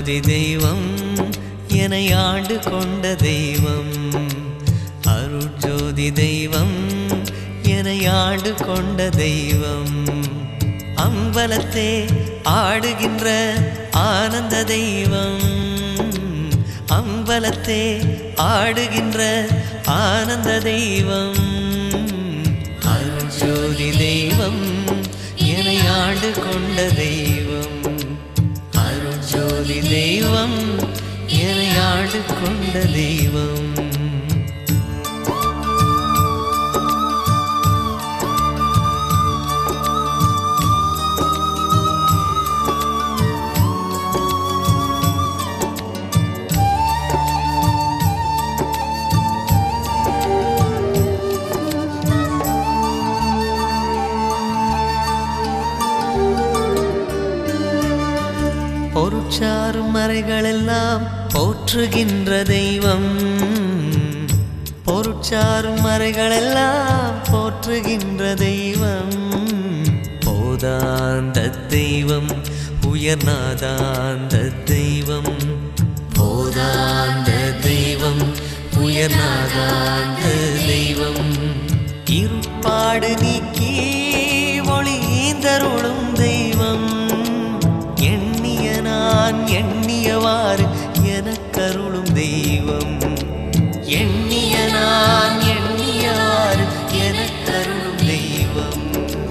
அருட்ஜோதி தெய்வம் என ஆண்டு கொண்ட தெய்வம் அருட்ஜோதி தெய்வம் என ஆண்டு கொண்ட தெய்வம் அம்பலத்தே ஆடுகின்ற ஆனந்த தெய்வம் அம்பலத்தே ஆடுகின்ற ஆனந்த தெய்வம் அருட்ஜோதி தெய்வம் என ஆண்டு கொண்ட தெய்வம் அருட்ஜோதி தெய்வம் என ஆண்டு கொண்ட தெய்வம் பொருட்சாரும் மறைகளெல்லாம் போற்றுகின்ற தெய்வம் பொருட்சாரும் மறைகளெல்லாம் போற்றுகின்ற தெய்வம் போதாந்த தெய்வம் உயர்நாதாந்த தெய்வம் போதாந்த தெய்வம் உயர்நாதாந்த தெய்வம் இருப்பாடு நீக்கி ஒளிந்தருளும் தெய்வம் எண்ணிய நான் எண்ணியவாறு எனக்கருளும் தெய்வம் எண்ணிய நான் எண்ணியவாறு எனக்கருளும் தெய்வம்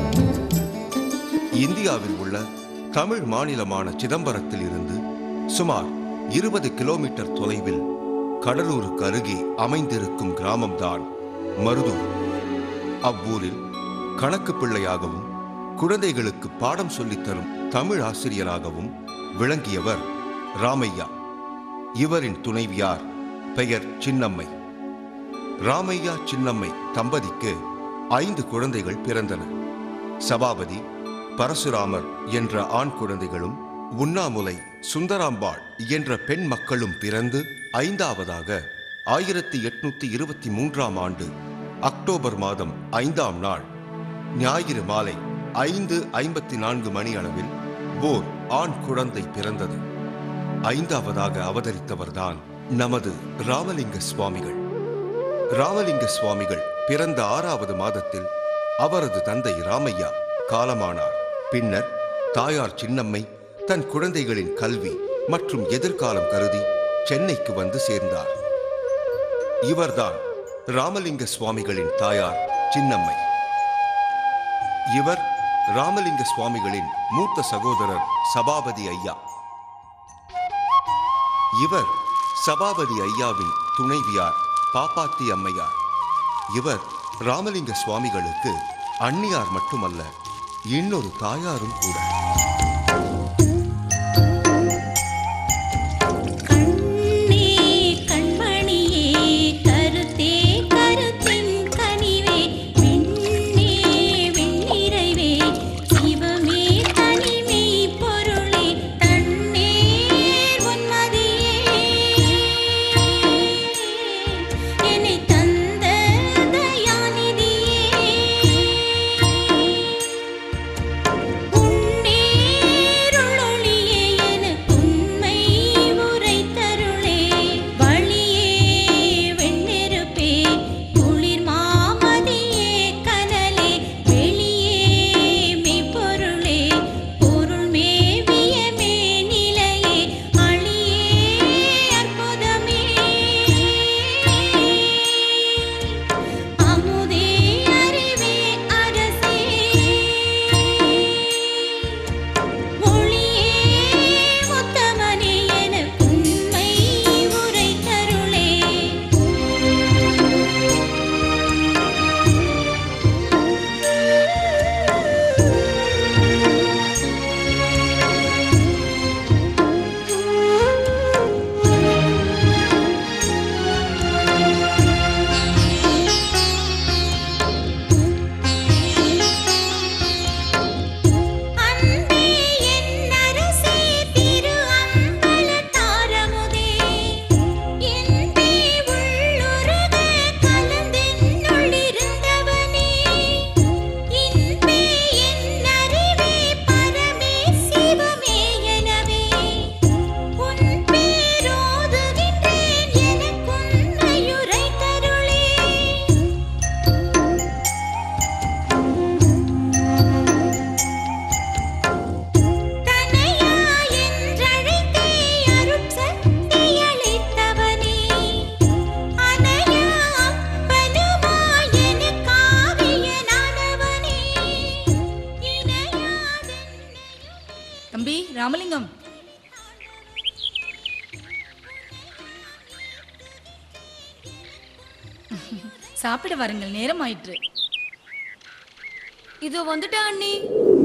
இந்தியாவில் உள்ள தமிழ் மாநிலமான சிதம்பரத்தில் இருந்து சுமார் இருபது கிலோமீட்டர் தொலைவில் கடலூருக்கு அருகே அமைந்திருக்கும் கிராமம்தான் மருதூர் அவ்வூரில் கணக்கு பிள்ளையாகவும் குழந்தைகளுக்கு பாடம் சொல்லித் தரும் தமிழ் ஆசிரியராகவும் விளங்கியவர் ராமையா இவரின் துணைவியார் பெயர் சின்னம்மை ராமையா சின்னம்மை தம்பதிக்கு ஐந்து குழந்தைகள் பிறந்தன சபாபதி பரசுராமர் என்ற ஆண் குழந்தைகளும் உண்ணாமுலை சுந்தராம்பாள் என்ற பெண் மக்களும் பிறந்து ஐந்தாவதாக ஆயிரத்தி எட்நூத்தி இருபத்தி மூன்றாம் ஆண்டு அக்டோபர் மாதம் ஐந்தாம் நாள் ஞாயிறு மாலை ஐந்து ஐம்பத்தி நான்கு மணி அளவில் ஓர் ஆண் குழந்தை பிறந்தது ஐந்தாவதாக அவதரித்தவர்தான் நமது ராமலிங்க சுவாமிகள் ராமலிங்க சுவாமிகள் பிறந்த ஆறாவது மாதத்தில் அவரது தந்தை ராமையா காலமானார் பின்னர் தாயார் சின்னம்மை தன் குழந்தைகளின் கல்வி மற்றும் எதிர்காலம் கருதி சென்னைக்கு வந்து சேர்ந்தார் இவர்தான் ராமலிங்க சுவாமிகளின் தாயார் சின்னம்மை இவர் ராமலிங்க சுவாமிகளின் மூத்த சகோதரர் சபாபதி ஐயா இவர் சபாபதி ஐயாவின் துணைவியார் பாப்பாத்தி அம்மையார் இவர் ராமலிங்க சுவாமிகளுக்கு அன்னியார் மட்டுமல்ல இன்னொரு தாயாரும் கூட கண்ணே கண்மணியே கருத்தே கருத்தின் கனிவே விண்ணே விண்ணிறைவே சிவமே தனிமை பொருளே தன்னேர் உன்மதியே என்னை தந்த தயாநிதியே உன்னே தம்பி ராமலிங்கம் சாப்பிட வாருங்கள் நேரம் ஆயிற்று இதோ வந்துட்டேன் அண்ணி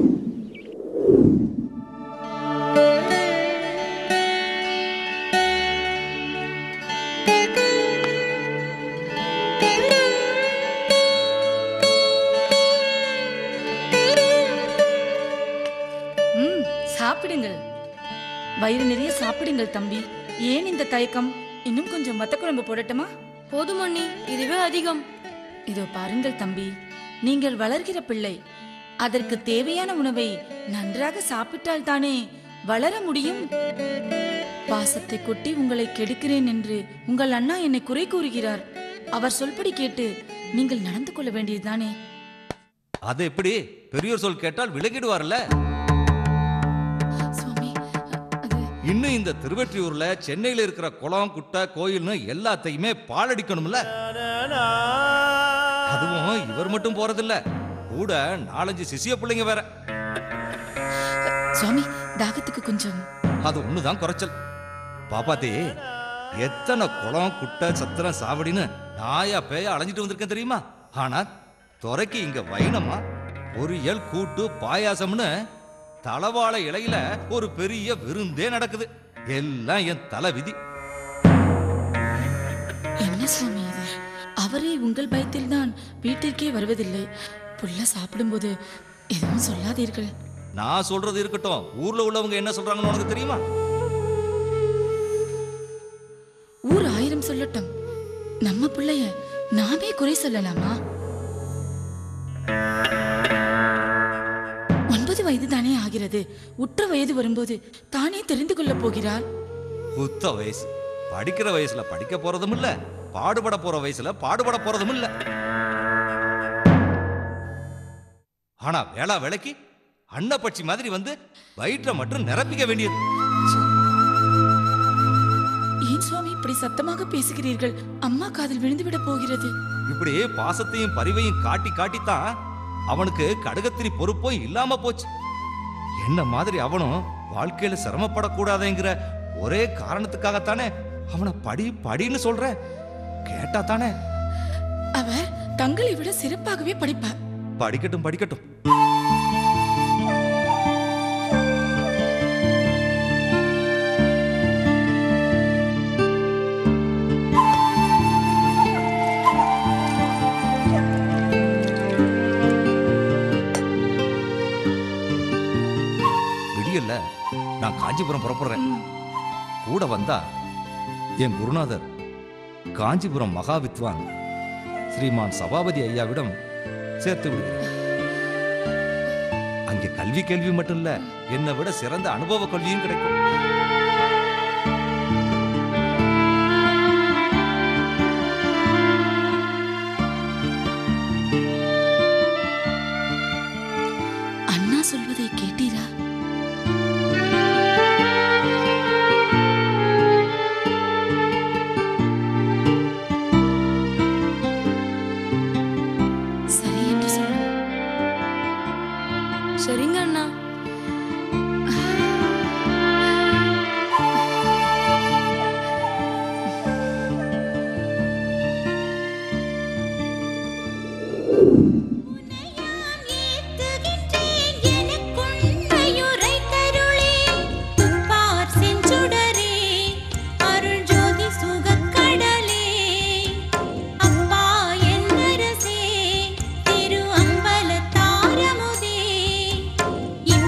ம் சாப்பிடுங்கள் வயிறு நிறைய சாப்பிடுங்கள் தம்பி ஏன் இந்த தயக்கம் இன்னும் கொஞ்சம் வத்த குழம்பு போடட்டுமா போதும் அண்ணி இதுவே அதிகம் இதோ பாருங்கள் தம்பி நீங்கள் வளர்கிற பிள்ளை அதற்கு தேவையான உணவை நன்றாக சாப்பிட்டால் தானே வளர முடியும் பாசத்தை கொட்டி உங்களை கெடுக்கிறேன் என்று உங்கள் அண்ணா என்னை குறை கூறுகிறார் அவர் சொல்படி கேட்டு நீங்கள் நடந்து கொள்ள வேண்டியதுதானே அது எப்படி பெரியோர் சொல் கேட்டால் விலகிடுவார்ல சுவாமி அது இன்னும் இந்த திருவெற்றியூர்ல சென்னையில இருக்கிற குளம் குட்டை கோயில்னு எல்லாத்தையுமே பாழடிக்கணும்ல அதுவும் இவர் மட்டும் போறதில்ல கூட நாலஞ்சு சிசிய பிள்ளைங்க வேற சுவாமி தாகத்துக்கு கொஞ்சம் அது ஒண்ணுதான் குறைச்சல் பாப்பாத்தி எத்தனை குளம் குட்டை சத்திரம் சாவடின்னு நாயா பேயா அலைஞ்சிட்டு வந்திருக்கேன் தெரியுமா ஆனா துறைக்கு இங்க வைனமா பொரியல் கூட்டு பாயாசம்னு தளவாழ இலையில ஒரு பெரிய விருந்தே நடக்குது எல்லாம் என் தலை விதி என்ன சுவாமி இது அவரே உங்கள் பயத்தில்தான் வீட்டிற்கே வருவதில்லை புள்ள சாப்பிடும்போது எதுவும் சொல்லாதீர்கள் நான் சொல்றது இருக்கட்டும் ஊர்ல உள்ளவங்க என்ன சொல்றாங்கன்னு உனக்கு தெரியுமா ஊர் ஆயிரம் சொல்லட்டும் நம்ம பிள்ளைய நாமே குறை சொல்லலாமா ஒன்பது வயது தானே ஆகிறது உற்ற வயது வரும்போது தானே தெரிந்து கொள்ளப் போகிறார் புத்த வயசு படிக்கிற வயசுல படிக்க போறதும் இல்ல பாடுபட போற வயசுல பாடுபட போறதும் இல்ல ஆனா வேளா வேலைக்கு அன்னப்பட்சி மாதிரி வந்து வயிற்றை மட்டும் நிரப்பிக்க வேண்டியது ஏன் சுவாமி இப்படி சத்தமாக பேசுகிறீர்கள் அம்மா காதில் விழுந்துவிட போகிறது இப்படி பாசத்தையும் பரிவையும் காட்டி காட்டித்தான் அவனுக்கு கடுகத்திரி பொறுப்பும் இல்லாம போச்சு என்ன மாதிரி அவனும் வாழ்க்கையில சிரமப்படக்கூடாதுங்கிற ஒரே காரணத்துக்காகத்தானே அவனை படி படின்னு சொல்ற கேட்டா தானே அவர் தங்களை விட சிறப்பாகவே படிப்பார் படிக்கட்டும் படிக்கட்டும் விடியல்ல நான் காஞ்சிபுரம் புறப்படுறேன் கூட வந்தா என் குருநாதர் காஞ்சிபுரம் மகாவித்வான் ஸ்ரீமான் சபாபதி ஐயாவிடம் சேர்த்து விடுகிறேன் அங்கே கல்வி கேள்வி மட்டும் இல்ல என்னை விட சிறந்த அனுபவ கல்வியும் கிடைக்கும் அண்ணா சொல்வதை கேட்டீரா சரி என்று சொல்லு சரிங்க அண்ணா நான் ஏத்துகின்றேன் எனக்குண்மையுரை தருளே துப்பார் செஞ்சுடரே அருள் ஜோதி சுகக்கடலே அப்பா என்னரசே திரு அம்பல தாரமுதே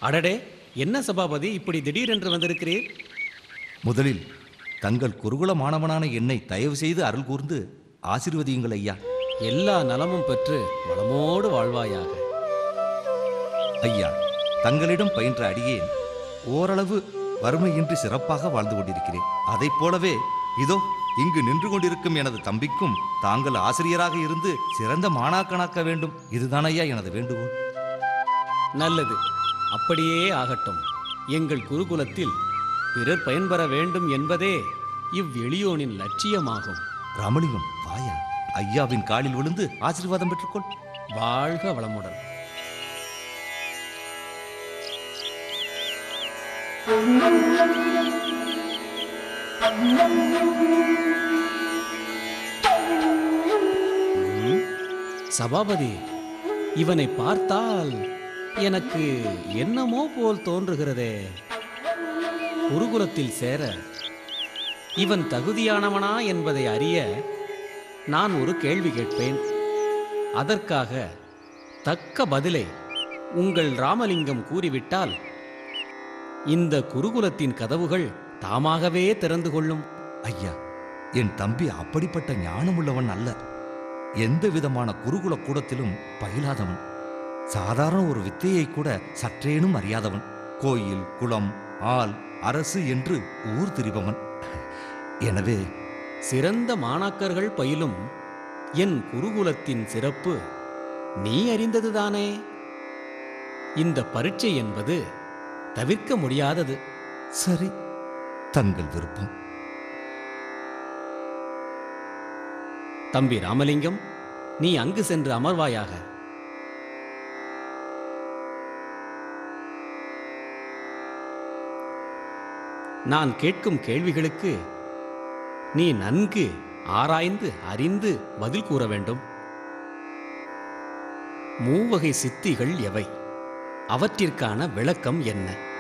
அடடே என்ன சபாபதி இப்படி திடீரென்று வந்திருக்கிறீர் முதலில் தங்கள் குருகுல மாணவனான என்னை தயவு செய்து அருள் கூர்ந்து ஆசீர்வதியுங்கள் ஐயா எல்லா நலமும் பெற்று வளமோடு வாழ்வாயாக ஐயா தங்களிடம் பயின்ற அடியேன் ஓரளவு வறுமையின்றி சிறப்பாக வாழ்ந்து கொண்டிருக்கிறேன் அதைப் போலவே இதோ இங்கு நின்று கொண்டிருக்கும் எனது தம்பிக்கும் தாங்கள் ஆசிரியராக இருந்து சிறந்த மாணாக்கனாக்க வேண்டும் இதுதான் ஐயா எனது வேண்டுகோள் நல்லது அப்படியே ஆகட்டும் எங்கள் குருகுலத்தில் பிறர் பயன்பெற வேண்டும் என்பதே இவ்வெளியோனின் லட்சியமாகும் ராமலிங்கம் வாயா ஐயாவின் காலில் விழுந்து ஆசீர்வாதம் பெற்றுக்கொள் வாழ்க வளமுடன் ம், சபாபதி இவனை பார்த்தால் எனக்கு என்னமோ போல் தோன்றுகிறதே குருகுலத்தில் சேர இவன் தகுதியானவனா என்பதை அறிய நான் ஒரு கேள்வி கேட்பேன் அதற்காக தக்க பதிலை உங்கள் ராமலிங்கம் கூறிவிட்டால் இந்த குருகுலத்தின் கதவுகள் தாமாகவே திறந்து கொள்ளும் ஐயா என் தம்பி அப்படிப்பட்ட ஞானமுள்ளவன் அல்ல எந்த விதமான குருகுல கூடத்திலும் பயிலாதவன் சாதாரண ஒரு வித்தையை கூட சற்றேனும் அறியாதவன் கோயில் குளம் ஆள் அரசு என்று ஊர் திரிபவன் எனவே சிறந்த மாணாக்கர்கள் பயிலும் என் குருகுலத்தின் சிறப்பு நீ அறிந்ததுதானே இந்த பரீட்சை என்பது தவிர்க்க முடியாதது சரி தங்கள் விருப்பம் தம்பி ராமலிங்கம் நீ அங்கு சென்று அமர்வாயாக நான் கேட்கும் கேள்விகளுக்கு நீ நன்கு ஆராய்ந்து அறிந்து பதில் கூற வேண்டும் மூவகை சித்திகள் எவை அவற்றிற்கான விளக்கம் என்ன